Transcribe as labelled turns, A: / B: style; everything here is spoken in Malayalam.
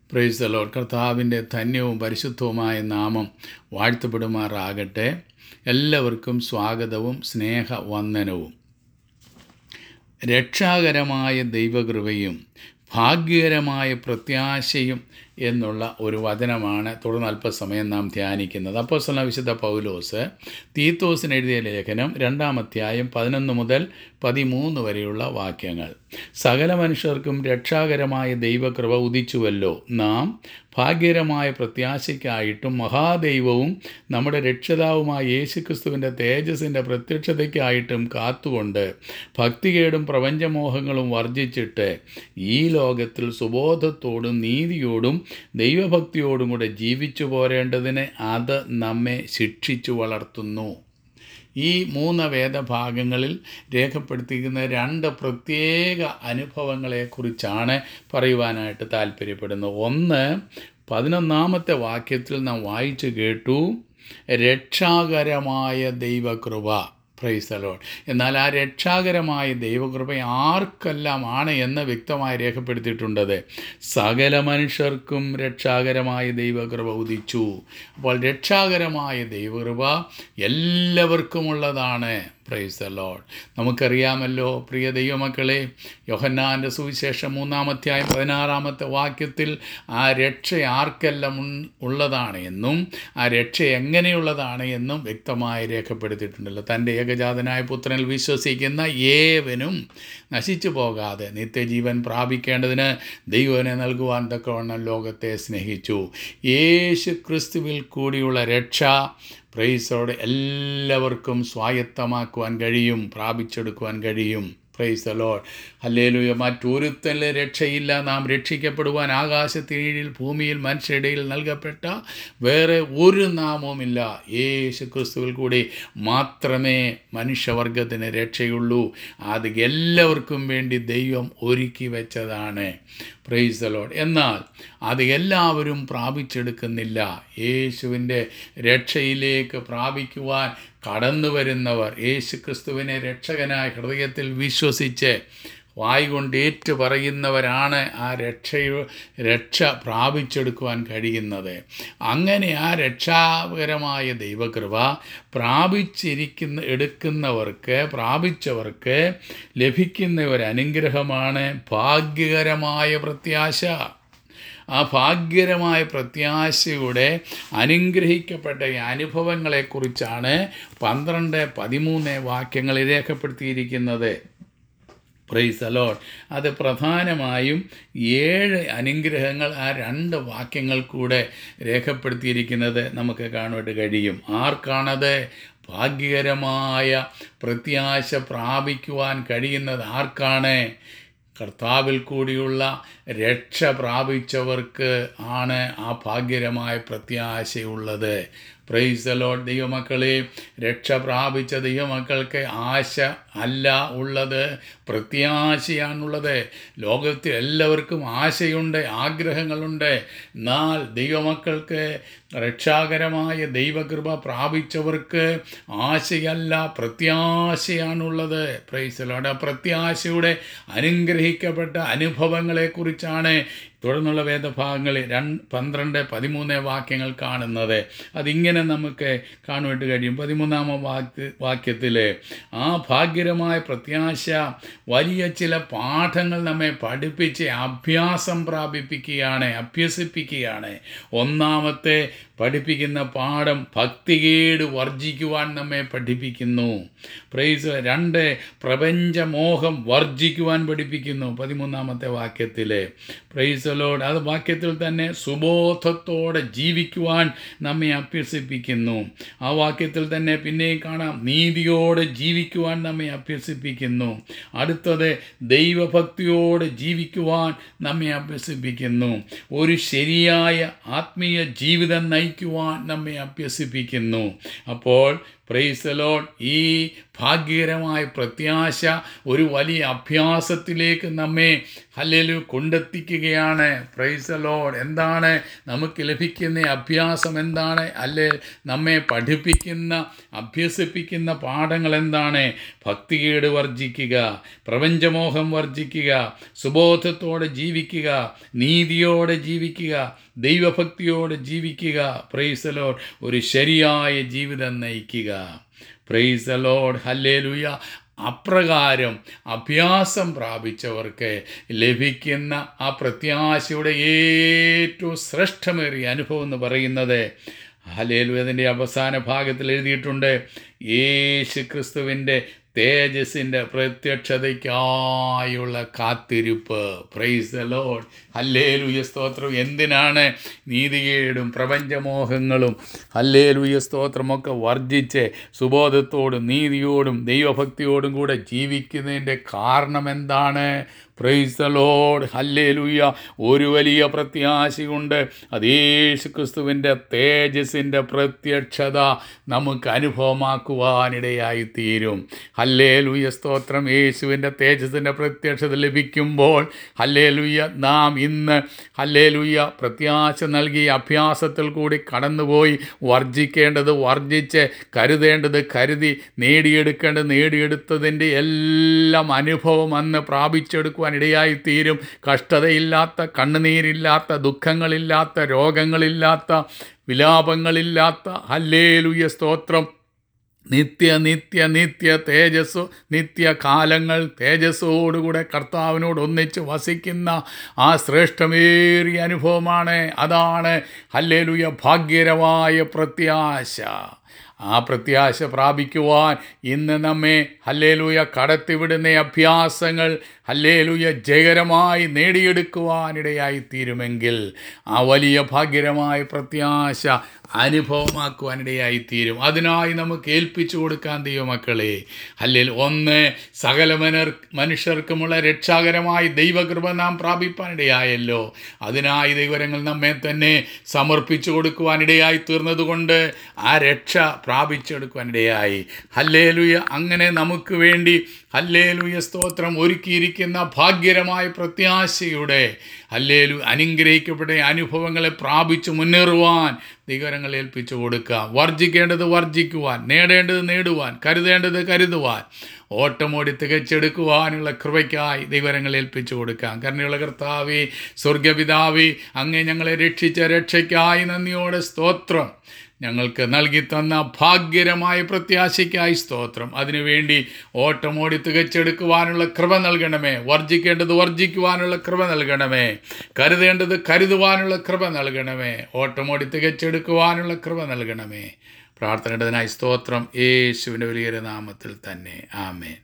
A: പ്രൈസ് ദ ലോർഡ് കർത്താവിൻ്റെ ധന്യവും പരിശുദ്ധവുമായ നാമം വാഴ്ത്തപ്പെടുമാറാകട്ടെ എല്ലാവർക്കും സ്വാഗതവും സ്നേഹവന്ദനവും രക്ഷാകരമായ ദൈവകൃപയും ഭാഗ്യകരമായ പ്രത്യാശയും എന്നുള്ള ഒരു വചനമാണ് തുടർന്ന് അല്പസമയം നാം ധ്യാനിക്കുന്നത് അപ്പോൾ വിശുദ്ധ പൗലോസ് തീത്തോസിന് എഴുതിയ ലേഖനം രണ്ടാം അധ്യായം പതിനൊന്ന് മുതൽ പതിമൂന്ന് വരെയുള്ള വാക്യങ്ങൾ സകല മനുഷ്യർക്കും രക്ഷാകരമായ ദൈവകൃപ ഉദിച്ചുവല്ലോ നാം ഭാഗ്യകരമായ പ്രത്യാശയ്ക്കായിട്ടും മഹാദൈവവും നമ്മുടെ രക്ഷിതാവുമായ യേശുക്രിസ്തുവിൻ്റെ തേജസ്സിൻ്റെ പ്രത്യക്ഷതയ്ക്കായിട്ടും കാത്തുകൊണ്ട് ഭക്തികേടും പ്രപഞ്ചമോഹങ്ങളും വർജിച്ചിട്ട് ഈ ലോകത്തിൽ സുബോധത്തോടും നീതിയോടും ദൈവഭക്തിയോടും കൂടെ ജീവിച്ചു പോരേണ്ടതിന് അത് നമ്മെ ശിക്ഷിച്ചു വളർത്തുന്നു ഈ മൂന്ന് വേദഭാഗങ്ങളിൽ രേഖപ്പെടുത്തിയിരിക്കുന്ന രണ്ട് പ്രത്യേക അനുഭവങ്ങളെക്കുറിച്ചാണ് പറയുവാനായിട്ട് താല്പര്യപ്പെടുന്നത് ഒന്ന് പതിനൊന്നാമത്തെ വാക്യത്തിൽ നാം വായിച്ചു കേട്ടു രക്ഷാകരമായ ദൈവകൃപ പ്രൈസ് അലോൺ എന്നാൽ ആ രക്ഷാകരമായ ദൈവകൃപ ആർക്കെല്ലാം ആണ് എന്ന് വ്യക്തമായി രേഖപ്പെടുത്തിയിട്ടുണ്ടത് സകല മനുഷ്യർക്കും രക്ഷാകരമായ ദൈവകൃപ ഉദിച്ചു അപ്പോൾ രക്ഷാകരമായ ദൈവകൃപ എല്ലാവർക്കുമുള്ളതാണ് പ്രൈസ് ദ ലോഡ് നമുക്കറിയാമല്ലോ പ്രിയ ദൈവമക്കളെ യോഹന്നാൻ്റെ സുവിശേഷം മൂന്നാമധ്യായം പതിനാറാമത്തെ വാക്യത്തിൽ ആ രക്ഷ ആർക്കെല്ലാം ഉൺ- ഉള്ളതാണ് എന്നും ആ രക്ഷ എങ്ങനെയുള്ളതാണ് എന്നും വ്യക്തമായി രേഖപ്പെടുത്തിയിട്ടുണ്ടല്ലോ തൻ്റെ ഏകജാതനായ പുത്രനിൽ വിശ്വസിക്കുന്ന ഏവനും നശിച്ചു പോകാതെ നിത്യജീവൻ പ്രാപിക്കേണ്ടതിന് ദൈവനെ നൽകുവാൻ തക്കവണ്ണം ലോകത്തെ സ്നേഹിച്ചു യേശു ക്രിസ്തുവിൽ കൂടിയുള്ള രക്ഷ പ്രൈസോടെ എല്ലാവർക്കും സ്വായത്തമാക്കുവാൻ കഴിയും പ്രാപിച്ചെടുക്കുവാൻ കഴിയും പ്രൈസ് ദ ലോഡ് ഹല്ലേലൂയ മറ്റൊരുത്തനിലെ രക്ഷയില്ല നാം രക്ഷിക്കപ്പെടുവാൻ ആകാശത്തിനീഴിൽ ഭൂമിയിൽ മനുഷ്യരുടെയിൽ നൽകപ്പെട്ട വേറെ ഒരു നാമവുമില്ല യേശു ക്രിസ്തുവിൽ കൂടി മാത്രമേ മനുഷ്യവർഗത്തിന് രക്ഷയുള്ളൂ അത് എല്ലാവർക്കും വേണ്ടി ദൈവം ഒരുക്കി വെച്ചതാണ് പ്രൈസ് ദ ലോഡ് എന്നാൽ അത് എല്ലാവരും പ്രാപിച്ചെടുക്കുന്നില്ല യേശുവിൻ്റെ രക്ഷയിലേക്ക് പ്രാപിക്കുവാൻ കടന്നു വരുന്നവർ യേശു ക്രിസ്തുവിനെ രക്ഷകനായ ഹൃദയത്തിൽ വിശ്വസിച്ച് വായി കൊണ്ട് ഏറ്റു പറയുന്നവരാണ് ആ രക്ഷ രക്ഷ പ്രാപിച്ചെടുക്കുവാൻ കഴിയുന്നത് അങ്ങനെ ആ രക്ഷാകരമായ ദൈവകൃപ പ്രാപിച്ചിരിക്കുന്ന എടുക്കുന്നവർക്ക് പ്രാപിച്ചവർക്ക് ലഭിക്കുന്ന ഒരു അനുഗ്രഹമാണ് ഭാഗ്യകരമായ പ്രത്യാശ ആ ഭാഗ്യകരമായ പ്രത്യാശയുടെ അനുഗ്രഹിക്കപ്പെട്ട ഈ അനുഭവങ്ങളെക്കുറിച്ചാണ് പന്ത്രണ്ട് പതിമൂന്ന് വാക്യങ്ങളിൽ രേഖപ്പെടുത്തിയിരിക്കുന്നത് പ്രൈസ് അലോഡ് അത് പ്രധാനമായും ഏഴ് അനുഗ്രഹങ്ങൾ ആ രണ്ട് വാക്യങ്ങൾ കൂടെ രേഖപ്പെടുത്തിയിരിക്കുന്നത് നമുക്ക് കാണുവാൻ കഴിയും ആർക്കാണത് ഭാഗ്യകരമായ പ്രത്യാശ പ്രാപിക്കുവാൻ കഴിയുന്നത് ആർക്കാണ് കർത്താവിൽ കൂടിയുള്ള രക്ഷ പ്രാപിച്ചവർക്ക് ആണ് ആ ഭാഗ്യകരമായ പ്രത്യാശയുള്ളത് പ്രൈസ് ലോഡ് ദൈവമക്കളെ രക്ഷ പ്രാപിച്ച ദൈവമക്കൾക്ക് ആശ അല്ല ഉള്ളത് പ്രത്യാശയാണുള്ളത് ലോകത്തിൽ എല്ലാവർക്കും ആശയുണ്ട് ആഗ്രഹങ്ങളുണ്ട് എന്നാൽ ദൈവമക്കൾക്ക് രക്ഷാകരമായ ദൈവകൃപ പ്രാപിച്ചവർക്ക് ആശയല്ല പ്രത്യാശയാണുള്ളത് പ്രൈസ് ലോഡ് ആ പ്രത്യാശയുടെ അനുഗ്രഹിക്കപ്പെട്ട അനുഭവങ്ങളെക്കുറിച്ചാണ് തുടർന്നുള്ള വേദഭാഗങ്ങളിൽ രണ്ട് പന്ത്രണ്ട് പതിമൂന്ന് വാക്യങ്ങൾ കാണുന്നത് അതിങ്ങനെ നമുക്ക് കാണുവാൻ കഴിയും പതിമൂന്നാമ വാക്യ വാക്യത്തിൽ ആ ഭാഗ്യകരമായ പ്രത്യാശ വലിയ ചില പാഠങ്ങൾ നമ്മെ പഠിപ്പിച്ച് അഭ്യാസം പ്രാപിപ്പിക്കുകയാണ് അഭ്യസിപ്പിക്കുകയാണ് ഒന്നാമത്തെ പഠിപ്പിക്കുന്ന പാഠം ഭക്തികേട് വർജിക്കുവാൻ നമ്മെ പഠിപ്പിക്കുന്നു പ്രൈസ് രണ്ട് പ്രപഞ്ചമോഹം വർജിക്കുവാൻ പഠിപ്പിക്കുന്നു പതിമൂന്നാമത്തെ വാക്യത്തിൽ പ്രൈസ് ലോഡ് അത് വാക്യത്തിൽ തന്നെ സുബോധത്തോടെ ജീവിക്കുവാൻ നമ്മെ അഭ്യസിപ്പിക്കുന്നു ആ വാക്യത്തിൽ തന്നെ പിന്നെയും കാണാം നീതിയോടെ ജീവിക്കുവാൻ നമ്മെ അഭ്യസിപ്പിക്കുന്നു അടുത്തത് ദൈവഭക്തിയോടെ ജീവിക്കുവാൻ നമ്മെ അഭ്യസിപ്പിക്കുന്നു ഒരു ശരിയായ ആത്മീയ ജീവിതം നയിക്കുവാൻ നമ്മെ അഭ്യസിപ്പിക്കുന്നു അപ്പോൾ പ്രൈസ് ലോഡ് ഈ ഭാഗ്യകരമായ പ്രത്യാശ ഒരു വലിയ അഭ്യാസത്തിലേക്ക് നമ്മെ ഹല്ലേലു കൊണ്ടെത്തിക്കുകയാണ് പ്രൈസ് ലോഡ് എന്താണ് നമുക്ക് ലഭിക്കുന്ന അഭ്യാസം എന്താണ് അല്ലെ നമ്മെ പഠിപ്പിക്കുന്ന അഭ്യസിപ്പിക്കുന്ന പാഠങ്ങൾ എന്താണ് ഭക്തികേട് വർജിക്കുക പ്രപഞ്ചമോഹം വർജിക്കുക സുബോധത്തോടെ ജീവിക്കുക നീതിയോടെ ജീവിക്കുക ദൈവഭക്തിയോടെ ജീവിക്കുക പ്രൈസ് ലോഡ് ഒരു ശരിയായ ജീവിതം നയിക്കുക പ്രൈസ് ലോഡ് ഹല്ലേലൂയ അപ്രകാരം അഭ്യാസം പ്രാപിച്ചവർക്ക് ലഭിക്കുന്ന ആ പ്രത്യാശയുടെ ഏറ്റവും ശ്രേഷ്ഠമേറിയ അനുഭവം എന്ന് പറയുന്നത് ഹലേലുവതിൻ്റെ അവസാന ഭാഗത്തിൽ എഴുതിയിട്ടുണ്ട് യേശു ക്രിസ്തുവിൻ്റെ തേജസ്സിൻ്റെ പ്രത്യക്ഷതയ്ക്കായുള്ള കാത്തിരിപ്പ് പ്രൈസ് ദ ലോഡ് ഹല്ലേലൂയ സ്തോത്രം എന്തിനാണ് നീതികേടും പ്രപഞ്ചമോഹങ്ങളും ഹല്ലേലൂയ സ്തോത്രമൊക്കെ വർജിച്ച് സുബോധത്തോടും നീതിയോടും ദൈവഭക്തിയോടും കൂടെ ജീവിക്കുന്നതിൻ്റെ കാരണം എന്താണ് പ്രൈസ് ദ ലോഡ് ഹല്ലേലൂയ ഒരു വലിയ പ്രത്യാശയുണ്ട് അത് യേശു ക്രിസ്തുവിൻ്റെ തേജസ്സിൻ്റെ പ്രത്യക്ഷത നമുക്ക് അനുഭവമാക്കുവാനിടയായി തീരും ഹല്ലേലൂയ സ്തോത്രം യേശുവിൻ്റെ തേജസ്സിൻ്റെ പ്രത്യക്ഷത ലഭിക്കുമ്പോൾ ഹല്ലേലൂയ നാം ഇന്ന് ഹല്ലേലൂയ പ്രത്യാശ നൽകി അഭ്യാസത്തിൽ കൂടി കടന്നുപോയി വർജിക്കേണ്ടത് വർജിച്ച് കരുതേണ്ടത് കരുതി നേടിയെടുക്കേണ്ടത് നേടിയെടുത്തതിൻ്റെ എല്ലാം അനുഭവം അന്ന് പ്രാപിച്ചെടുക്കുവാൻ ഇടയായി തീരും കഷ്ടതയില്ലാത്ത കണ്ണുനീരില്ലാത്ത ദുഃഖങ്ങളില്ലാത്ത രോഗങ്ങളില്ലാത്ത വിലാപങ്ങളില്ലാത്ത ഹല്ലേലുയ സ്തോത്രം നിത്യ നിത്യ നിത്യ തേജസ് നിത്യകാലങ്ങൾ തേജസ്സോടുകൂടെ കർത്താവിനോട് ഒന്നിച്ച് വസിക്കുന്ന ആ ശ്രേഷ്ഠമേറിയ അനുഭവമാണ് അതാണ് ഹല്ലേലുയ ഭാഗ്യകരമായ പ്രത്യാശ ആ പ്രത്യാശ പ്രാപിക്കുവാൻ ഇന്ന് നമ്മെ ഹല്ലേലൂയ കടത്തിവിടുന്ന അഭ്യാസങ്ങൾ ഹല്ലേലൂയ ജയകരമായി നേടിയെടുക്കുവാനിടയായി തീരുമെങ്കിൽ ആ വലിയ ഭാഗ്യകരമായ പ്രത്യാശ അനുഭവമാക്കുവാനിടയായി തീരും അതിനായി നമുക്ക് ഏൽപ്പിച്ചു കൊടുക്കാൻ ദൈവമക്കളെ അല്ലെങ്കിൽ ഒന്ന് സകല മനർ മനുഷ്യർക്കുമുള്ള രക്ഷാകരമായ ദൈവകൃപ നാം പ്രാപിപ്പാനിടയായല്ലോ അതിനായി ദൈവരങ്ങൾ നമ്മെ തന്നെ സമർപ്പിച്ചു കൊടുക്കുവാനിടയായി തീർന്നതുകൊണ്ട് ആ രക്ഷ പ്രാപിച്ചെടുക്കുവാനിടയായി ഹല്ലേലുയ അങ്ങനെ നമുക്ക് വേണ്ടി ഹല്ലേലുയ സ്തോത്രം ഒരുക്കിയിരിക്കുന്ന ഭാഗ്യകരമായ പ്രത്യാശയുടെ ഹല്ലേലു അനുഗ്രഹിക്കപ്പെട്ട അനുഭവങ്ങളെ പ്രാപിച്ചു മുന്നേറുവാൻ ദൈവരങ്ങൾ ഏൽപ്പിച്ചു കൊടുക്കുക വർജിക്കേണ്ടത് വർജിക്കുവാൻ നേടേണ്ടത് നേടുവാൻ കരുതേണ്ടത് കരുതുവാൻ ഓട്ടമോടി തികച്ചെടുക്കുവാനുള്ള കൃപയ്ക്കായി ദൈവരങ്ങൾ ഏൽപ്പിച്ചു കൊടുക്കാം കരുണയുള്ള കർത്താവേ സ്വർഗപിതാവേ അങ്ങേ ഞങ്ങളെ രക്ഷിച്ച രക്ഷയ്ക്കായി നന്ദിയോടെ സ്തോത്രം ഞങ്ങൾക്ക് നൽകി തന്ന ഭാഗ്യകരമായ പ്രത്യാശയ്ക്കായി സ്തോത്രം അതിനുവേണ്ടി ഓട്ടമോടി തികച്ചെടുക്കുവാനുള്ള കൃപ നൽകണമേ വർജിക്കേണ്ടത് വർജിക്കുവാനുള്ള കൃപ നൽകണമേ കരുതേണ്ടത് കരുതുവാനുള്ള കൃപ നൽകണമേ ഓട്ടമോടി തികച്ചെടുക്കുവാനുള്ള കൃപ നൽകണമേ പ്രാർത്ഥനയുടേതിനായി സ്തോത്രം യേശുവിൻ്റെ വലിയ നാമത്തിൽ തന്നെ ആമേൻ